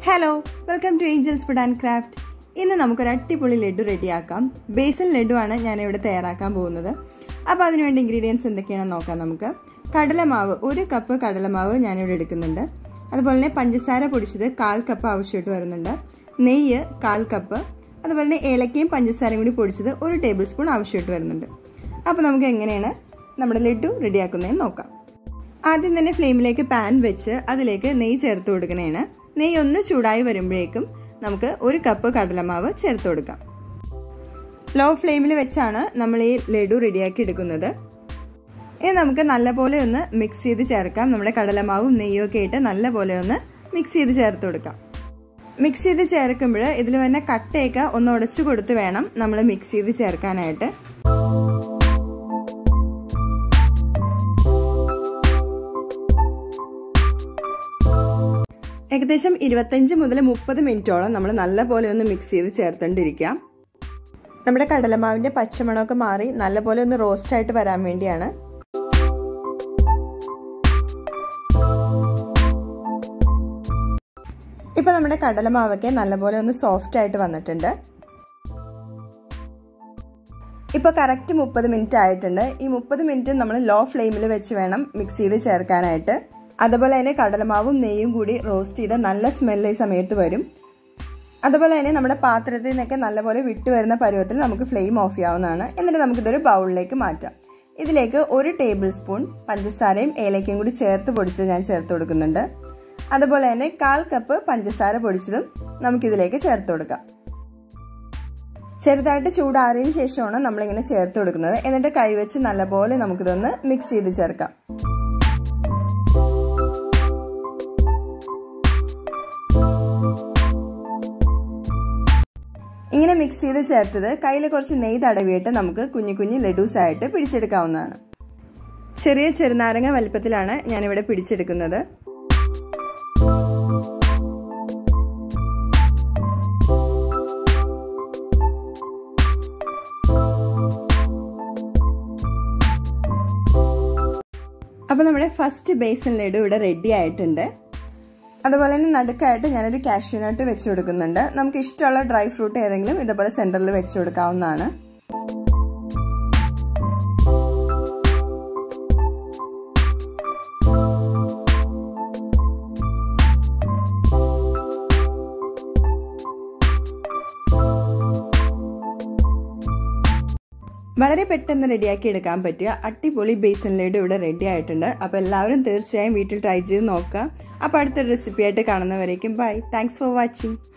hello welcome to angels food and craft ഇന്ന് നമുക്കൊരു അടിപൊളി ലഡു റെഡിയാക്കാം ബേസൽ ലഡു ആണ് ഞാൻ ഇവിടെ തയ്യാറാക്കാൻ പോകുന്നത് അപ്പോൾ അതിനുവേണ്ടി ഇൻഗ്രീഡിയൻസ് എന്തൊക്കെയാണെന്ന് നോക്കാം നമുക്ക് കടലമാവ് ഒരു കപ്പ് കടലമാവ് ഞാനിവിടെ എടുക്കുന്നുണ്ട് അതുപോലെ തന്നെ പഞ്ചസാര പൊടിച്ചത് കാൽ കപ്പ് ആവശ്യമായിട്ട് വരുന്നുണ്ട് നെയ്യ് കാൽ കപ്പ് അതുപോലെ തന്നെ ഏലക്കയും പഞ്ചസാരയും കൂടി പൊടിച്ചത് ഒരു ടേബിൾ സ്പൂൺ ആവശ്യമായിട്ട് വരുന്നുണ്ട് അപ്പോൾ നമുക്ക് എങ്ങനെയാണ് നമ്മുടെ ലഡു റെഡിയാക്കുന്നതെന്ന് നോക്കാം ആദ്യം തന്നെ ഫ്ലെയിമിലേക്ക് പാൻ വെച്ച് അതിലേക്ക് നെയ്യ് ചേർത്ത് കൊടുക്കണേണ് നെയ്യ് ഒന്ന് ചൂടായി വരുമ്പോഴേക്കും നമുക്ക് ഒരു കപ്പ് കടലമാവ് ചേർത്ത് കൊടുക്കാം ലോ ഫ്ലെയിമിൽ വെച്ചാണ് നമ്മൾ ഈ ലഡു റെഡിയാക്കി എടുക്കുന്നത് ഇനി നമുക്ക് നല്ലപോലെ ഒന്ന് മിക്സ് ചെയ്ത് ചേർക്കാം നമ്മുടെ കടലമാവും നെയ്യും ഒക്കെ ഇട്ട് നല്ലപോലെ ഒന്ന് മിക്സ് ചെയ്ത് ചേർത്ത് കൊടുക്കാം മിക്സ് ചെയ്ത് ചേർക്കുമ്പോൾ ഇതിൽ തന്നെ കട്ടയൊക്കെ ഒന്ന് ഉടച്ചു കൊടുത്ത് വേണം നമ്മൾ മിക്സ് ചെയ്ത് ചേർക്കാനായിട്ട് ഏകദേശം ഇരുപത്തഞ്ച് മുതൽ മുപ്പത് മിനിറ്റോളം നമ്മൾ നല്ലപോലെ ഒന്ന് മിക്സ് ചെയ്ത് ചേർത്തോണ്ടിരിക്കാം നമ്മുടെ കടലമാവിന്റെ പച്ചമണമൊക്കെ മാറി നല്ലപോലെ ഒന്ന് റോസ്റ്റ് ആയിട്ട് വരാൻ വേണ്ടിയാണ് ഇപ്പൊ നമ്മുടെ കടലമാവൊക്കെ നല്ലപോലെ ഒന്ന് സോഫ്റ്റ് ആയിട്ട് വന്നിട്ടുണ്ട് ഇപ്പൊ കറക്റ്റ് മുപ്പത് മിനിറ്റ് ആയിട്ടുണ്ട് ഈ മുപ്പത് മിനിറ്റ് നമ്മൾ ലോ ഫ്ലെയിമിൽ വെച്ച് വേണം മിക്സ് ചെയ്ത് ചേർക്കാനായിട്ട് അതുപോലെ തന്നെ കടലമാവും നെയ്യും കൂടി റോസ്റ്റ് ചെയ്ത നല്ല സ്മെല്ല് ഈ സമയത്ത് വരും അതുപോലെ തന്നെ നമ്മുടെ പാത്രത്തിൽ നിന്നൊക്കെ നല്ലപോലെ വിട്ടു വരുന്ന പരുവത്തിൽ നമുക്ക് ഫ്ലെയിം ഓഫ് ചെയ്യാവുന്നതാണ് എന്നിട്ട് നമുക്കിതൊരു ബൗളിലേക്ക് മാറ്റാം ഇതിലേക്ക് ഒരു ടേബിൾ സ്പൂൺ പഞ്ചസാരയും ഏലക്കയും കൂടി ചേർത്ത് പൊടിച്ച് ഞാൻ ചേർത്ത് കൊടുക്കുന്നുണ്ട് അതുപോലെ തന്നെ കാൽ കപ്പ് പഞ്ചസാര പൊടിച്ചതും നമുക്കിതിലേക്ക് ചേർത്ത് കൊടുക്കാം ചെറുതായിട്ട് ചൂടാറിയതിനു ശേഷമാണ് നമ്മളിങ്ങനെ ചേർത്ത് കൊടുക്കുന്നത് എന്നിട്ട് കൈവച്ച് നല്ലപോലെ നമുക്കിതൊന്ന് മിക്സ് ചെയ്ത് ചേർക്കാം ഇങ്ങനെ മിക്സ് ചെയ്ത് ചേർത്തത് കയ്യിൽ കുറച്ച് നെയ്യ് തടവിയിട്ട് നമുക്ക് കുഞ്ഞു കുഞ്ഞു ലഡൂസ് ആയിട്ട് പിടിച്ചെടുക്കാവുന്നതാണ് ചെറിയ ചെറുനാരങ്ങ വലിപ്പത്തിലാണ് ഞാനിവിടെ പിടിച്ചെടുക്കുന്നത് അപ്പോൾ നമ്മുടെ ഫസ്റ്റ് ബേസൻ ലഡു ഇവിടെ റെഡി ആയിട്ടുണ്ട് അതുപോലെ തന്നെ നടുക്കായിട്ട് ഞാനൊരു കാഷ്യൂ നട്ട് വെച്ച് കൊടുക്കുന്നുണ്ട് നമുക്ക് ഇഷ്ടമുള്ള ഡ്രൈ ഫ്രൂട്ട് ഏതെങ്കിലും ഇതുപോലെ സെൻറ്ററിൽ വെച്ച് കൊടുക്കാവുന്നതാണ് വളരെ പെട്ടെന്ന് റെഡിയാക്കി എടുക്കാൻ പറ്റിയ അടിപൊളി ബേസൻ ലഡു ഇവിടെ റെഡി ആയിട്ടുണ്ട് അപ്പോൾ എല്ലാവരും തീർച്ചയായും വീട്ടിൽ ട്രൈ ചെയ്ത് നോക്കുക അപ്പോൾ അടുത്തൊരു റെസിപ്പി ആയിട്ട് കാണുന്നവരേക്കും ബൈ താങ്ക്സ് ഫോർ വാച്ചിങ്